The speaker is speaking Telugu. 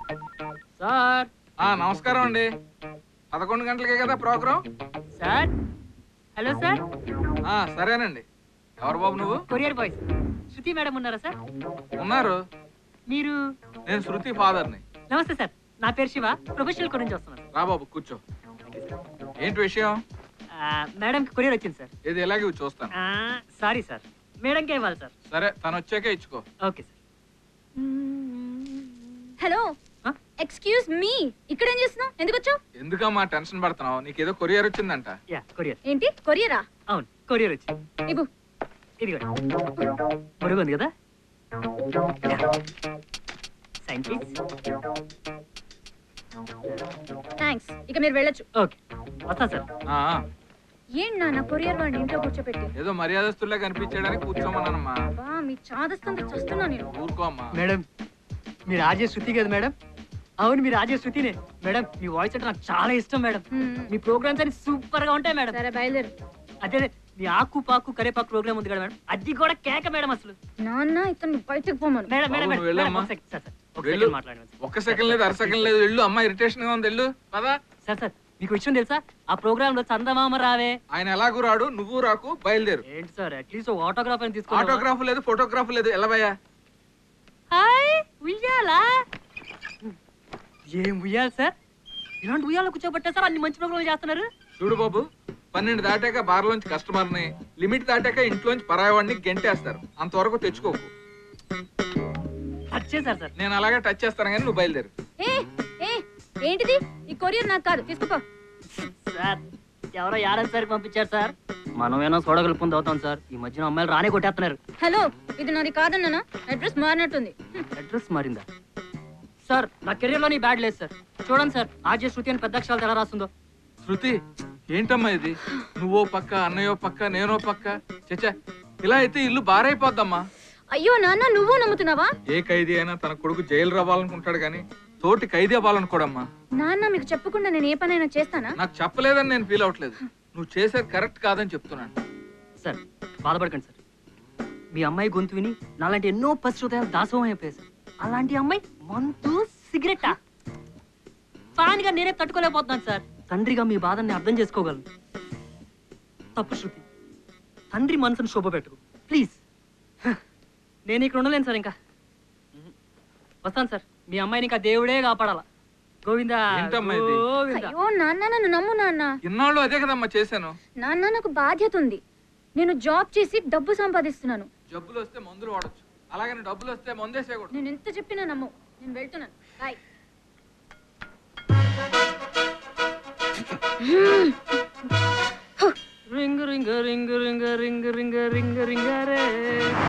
సార్ ఆ నమస్కారం అండి పదకొండు గంటలకే కదా ప్రోగ్రాం సార్ హలో సార్ ఆ సరేనండి ఎవరు బాబు నువ్వు కొరియర్ బాయ్స్ శృతి మేడం ఉన్నారా సార్ ఉన్నారు మీరు నేను శృతి ఫాదర్ని నమస్తే సార్ నా పేరు శివ ప్రొఫెషనల్ గురించి వస్తున్నాను రా బాబు కూర్చో ఏంటి విషయం ఆ, మేడంకి కొరియర్ వచ్చింది సార్ ఇది ఎలాగే చూస్తాను ఆ, సారీ సార్ మేడంకే ఇవ్వాలి సార్ సరే తను వచ్చాకే ఇచ్చుకో okay sir hello Huh? Excuse me ఇక్కడ ఏం చేస్తున్నావు ఎందుకు వచ్చావు ఎందుకమ్మా టెన్షన్ పడుతున్నావు నీకేదో కొరియర్ వచ్చిందంట యా కొరియర్ ఏంటి కొరియరా అవును కొరియర్ వచ్చింది ఇవ్వు ఇదిగో పొరుగు ఉంది కదా సైన్ ప్లీజ్ థ్యాంక్స్ ఇక మీరు వెళ్ళొచ్చు ఓకే వస్తా సార్ ఆ, ఆ, ఏంటి నాన్న కొరియర్ వాడిని ఇంట్లో కూర్చోపెట్టి ఏదో మర్యాదస్తుల్లా కనిపించడానికి కూర్చోమన్నానమ్మా బా మీ చాదస్తంతో చస్తున్నా నేను ఊరుకో అమ్మా మేడం మీరు ఆర్జే శృతి కదా మేడం అవును మీరు ఆర్జే శృతినే మేడం మీ వాయిస్ అంటే నాకు చాలా ఇష్టం మేడం హ్మ్. మీ ప్రోగ్రామ్స్ అన్ని సూపర్ గా ఉంటాయి మేడం సరే బయలుదేరు అదే మీ ఆకు పాకు కరేపాకు ప్రోగ్రామ్ ఉంది కదా మేడం అది కూడా కేక మేడం అసలు నాన్న ఇతను బయటకు పోమను మేడం మేడం బాబు, మేడం నువ్వు వెళ్ళమ్మా. ఒక సెకండ్, సార్ సార్ ఒక వెళ్ళు. సెకండ్ మాట్లాడండి సార్. ఒక్క సెకండ్ లేదు అర సెకండ్ లేదు వెళ్ళు అమ్మా ఇరిటేషన్ గా ఉంది వెళ్ళు పదా సార్ సార్ మీకు విషయం తెలుసా ఆ ప్రోగ్రామ్ లో చందమామ రావే ఆయన ఎలాగూ రాడు నువ్వు రాకు బయలుదేరు ఏంటి సార్ అట్లీస్ట్ ఆటోగ్రాఫ్ అని తీసుకోవాలి ఆటోగ్రాఫ్ లేదు ఫోటోగ్రాఫ్ లేదు ఎలా భయ్యా హాయ్ ఉయ్యాలా ఏం ఉయ్యాలి సార్ ఇలాంటి ఉయ్యాల కూర్చోబట్టే సార్ అన్ని మంచి ప్రోగ్రామ్ చేస్తున్నారు చూడు బాబు పన్నెండు దాటాక బార్లోంచి కస్టమర్ని లిమిట్ దాటాక ఇంట్లోంచి పరాయవాడిని గెంటేస్తారు అంతవరకు తెచ్చుకోకు వచ్చేసారు సార్ నేను అలాగే టచ్ చేస్తాను కానీ నువ్వు బయలుదేరు ఏ ఏ ఏంటిది ఈ కొరియర్ నాకు కాదు తీసుకుపో సార్ ఎవరో యారని సార్ పంపించారు సార్ మనమేనో సోడగలుపుంది అవుతాం సార్ ఈ మధ్యన అమ్మాయిలు రానే కొట్టేస్తున్నారు హలో ఇది నాది కాదన్నానా అడ్రస్ మారినట్టుంది అడ్రస్ మారిందా సార్ నా కెరీర్ లో బ్యాడ్ లేదు సార్ చూడండి సార్ ఆర్జే శృతి అని పెద్ద అక్షరాలు ఎలా రాస్తుందో శృతి ఏంటమ్మా ఇది నువ్వో పక్క అన్నయ్యో పక్క నేనో పక్క చచ్చా ఇలా అయితే ఇల్లు బారైపోద్దమ్మా అయ్యో నాన్న నువ్వు నమ్ముతున్నావా ఏ ఖైదీ అయినా తన కొడుకు జైలు రావాలనుకుంటాడు కానీ తోటి ఖైదీ అవ్వాలనుకోడమ్మా నాన్న మీకు చెప్పకుండా నేను ఏ పనైనా చేస్తానా నాకు చెప్పలేదని నేను ఫీల్ అవ్వట్లేదు నువ్వు చేసేది కరెక్ట్ కాదని చెప్తున్నాను సార్ బాధపడకండి సార్ మీ అమ్మాయి గొంతు విని నాలాంటి ఎన్నో పసి హృదయాలు దాసోహం అయిపోయాయి సార్ అలాంటి అమ్మాయి మంతు సిగరెట్టా ఫ్యాన్ గా నేనే తట్టుకోలేకపోతున్నాను సార్ తండ్రిగా మీ బాధని అర్థం చేసుకోగలను తప్పు శృతి తండ్రి మనసును శోభ పెట్టుకు ప్లీజ్ నేను ఇక్కడ ఉండలేను సార్ ఇంకా వస్తాను సార్ మీ అమ్మాయిని ఇంకా దేవుడే కాపాడాల గోవిందా ఏంటమ్మా ఇది? గోవిందా అయ్యో నాన్న నన్ను నమ్ము నాన్న ఇన్నాళ్ళు అదే కదమ్మా చేశాను నాన్న నాకు బాధ్యత ఉంది నేను జాబ్ చేసి డబ్బు సంపాదిస్తున్నాను జబ్బులు వస్తే మందులు వాడచ్చు అలాగని డబ్బులు వస్తే మందేసేయకూడదు నేను ఎంత చెప్పినా నమ్ము నేను వెళ్తున్నాను బాయ్ రింగ్ రింగ రింగ్ రింగ రింగ్ రింగ రింగ రింగ రే